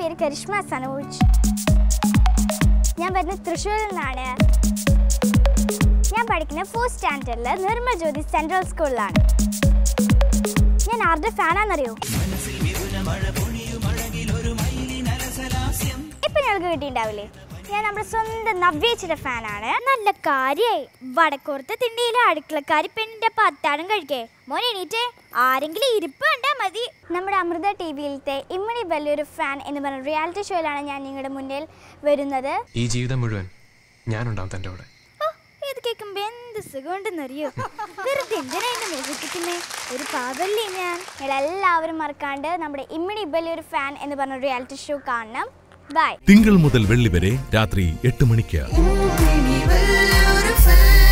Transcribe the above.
പേര് കരിഷ്മ സനോജ് ഞാൻ വരുന്നത് തൃശ്ശൂരിൽ നിന്നാണ് ഞാൻ പഠിക്കുന്ന ഫോർത്ത് സ്റ്റാൻഡേർഡിൽ നിർമ്മൽ ജ്യോതി സെൻട്രൽ സ്കൂളിലാണ് ഞാൻ ആരുടെ ഫാനാണെന്നറിയോ ഇപ്പൊ ഞങ്ങൾക്ക് കിട്ടിയിട്ടുണ്ടാവില്ലേ ഞാൻ നമ്മുടെ സ്വന്തം നവ്യേച്ചിയുടെ ഫാനാണ് നല്ല കാര്യായി വടക്കോർത്ത് തിണ്ടിയിലെ അടുക്കളക്കാരി പെണ്ണിന്റെ പത്താടും കഴിക്കേ മോനെ എണീറ്റേ ആരെങ്കിലും ഇരിപ്പ് കണ്ടാ മതി നമ്മുടെ അമൃത ടി വിയിലത്തെ ഇമ്മണി വലിയൊരു ഫാൻ എന്ന് പറഞ്ഞ റിയാലിറ്റി ഷോയിലാണ് ഞാൻ നിങ്ങളുടെ മുന്നിൽ വരുന്നത് ഈ ജീവിതം മുഴുവൻ ഞാനുണ്ടാവും തൻ്റെ കൂടെ ഓ, ഇത് കേൾക്കുമ്പോ എന്ത് സുഖമുണ്ടെന്നറിയോ വെറുതെ എന്തിനാ എന്നെ മോഹിപ്പിക്കുന്നേ ഒരു പാവല്ലേ ഞാൻ എല്ലാവരും മറക്കാണ്ട് നമ്മുടെ ഇമ്മിണി വലിയൊരു ഫാൻ എന്ന് പറഞ്ഞ റിയാലിറ്റി ഷോ കാണണം ബൈ തിങ്കൾ മുതൽ വെള്ളി വരെ രാത്രി എട്ട് മണിക്ക് ഇനി വലിയൊരു fan